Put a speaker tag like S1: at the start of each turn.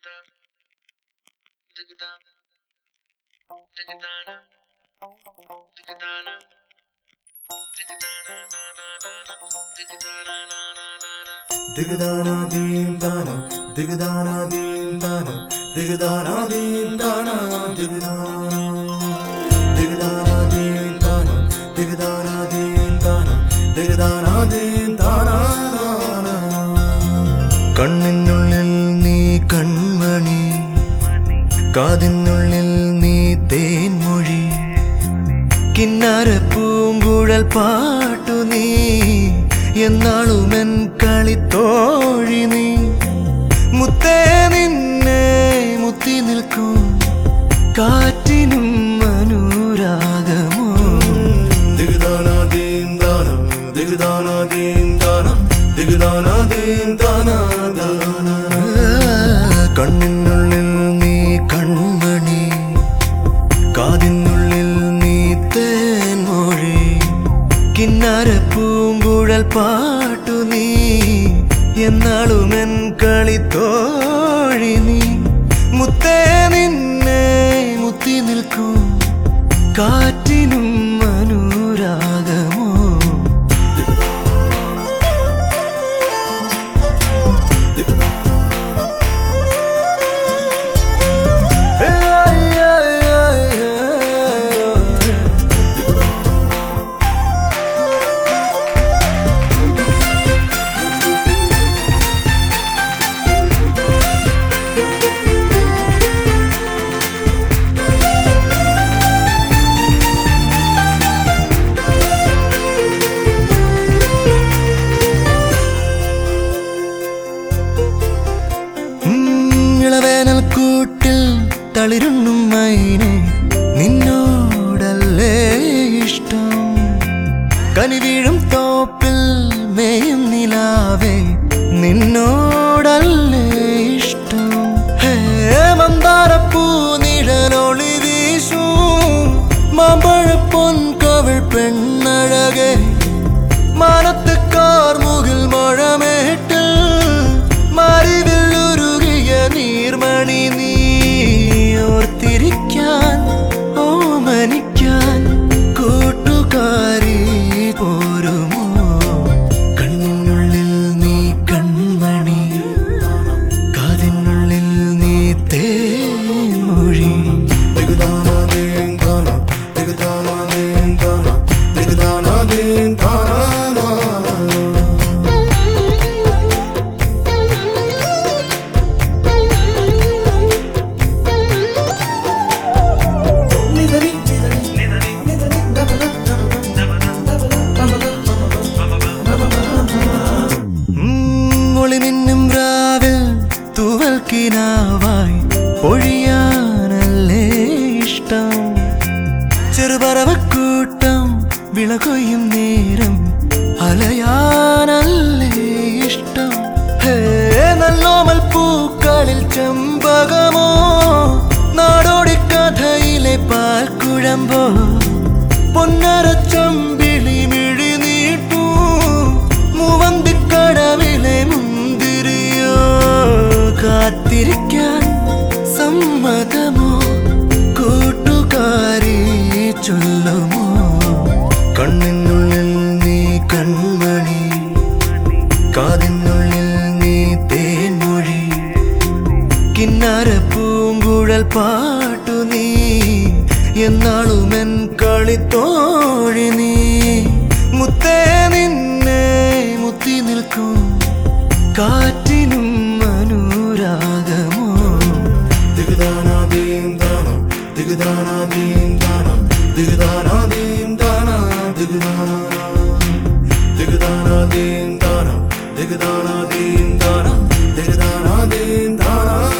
S1: ദിഗദാനാ ദീം ദാനാ ദിഗദാനാ ദീം ദാനാ ദിഗദാനാ ദീം ദാനാ ദിഗദാനാ ദിഗദാനാ ദീം ദാനാ ദിഗദാനാ ദീം ദാനാ ദിഗദാനാ ദീം ദാനാ കണ്ണിനുള്ളിൽ നീ കൺമണി കാതിനുള്ളിൽ നീ തേൻമൊഴി കിന്നാര പൂങ്കുഴൽ പാട്ടു നീ എന്നാളുമെൻ കളിത്തോഴി നീ മുത്തേ നിന്നെ മുത്തി നിൽക്കും കാറ്റിനും അനുരാഗമോ ദിഗദാനാ ദീം ദാനം ദിഗദാനാ ദീം ദാനം ദിഗദാനാ ദീം ദാനാ ദാനാ കണ്ണിനുള്ളിൽ നീ കൺമണി കാതിനുള്ളിൽ നീ തേൻമൊഴി കിന്നാര പൂങ്കുഴൽ പാട്ടു നീ എന്നാളുമെൻ കളിത്തോഴി നീ മുത്തേ നിന്നെ മുത്തി നിൽക്കും കാറ്റിനും അനുരാഗമോ ഇളവേനൽ കൂട്ടിൽ തളിരുണ്ണും മൈനെ നിന്നോടല്ലേ ഇഷ്ടം കനിവീഴും തോപ്പിൽ മേയും നിലാവേ നിന്നോടല്ലേ ഇഷ്ടം ഹേ മന്ദാരപ്പൂ നിഴലൊളി വീശും മാമ്പഴ പൊൻകവൾ പെണ്ണഴകേ മാനത്ത് കാർമുകിൽ മഴമേട്ടിൽ മറിവില്ലുരുകിയ നീർമണി നീ ഓർത്തിരിക്കാൻ ഓമനിക്കാൻ കൂട്ടുകാരി പോരുമോ കണ്ണിനുള്ളിൽ നീ കൺമണി കാതിനുള്ളിൽ നീ തേൻമൊഴി ദിഗദാനാ ദീം ദാനാ ദിഗദാനാ ദീം ദാനാ ദിഗദാനാ ദീം ദാനാ ഒളിമിന്നും രാവിൽ തൂവൽ കിനാവായി പൊഴിയാനല്ലേ ഇഷ്ടം ചെറുപറവക്കൂട്ടം വിളകൊയ്യും നേരം അലയാനല്ലേ ഇഷ്ടം ഹേ നല്ലോമൽ പൂക്കളിൽ ചെമ്പകമോ നാടോടി കഥയിലെ പാൽക്കുഴമ്പോ പൊന്നര ചമ്പിളി മിഴി നീട്ടൂ മൂവന്തിക്കടവിലെ മുന്തിരിയോ കാത്തിരിക്കാൻ സമ്മതമോ കൂട്ടുകാരി ചൊല്ലുമോ കണ്ണിനുള്ളിൽ നീ കൺമണി കാതിനുള്ളിൽ നീ തേൻമൊഴി കിന്നാര പൂങ്കുഴൽ പാട്ടു നീ എന്നാളുമെൻ കളിത്തോഴി നീ മുത്തേ നിന്നെ മുത്തി നിൽക്കും കാറ്റിനും അനുരാഗമോ ദിഗദാനാ ദീം ദാനം ദിഗദാനാ ദീം ദാനം ദിഗദാനാ ദീം ദാനാ ദിഗദാനാ ദിഗദാനാ ദീം ദാനം ദിഗദാനാ ദീം ദാനം ദിഗദാനാ ദീം ദാനാ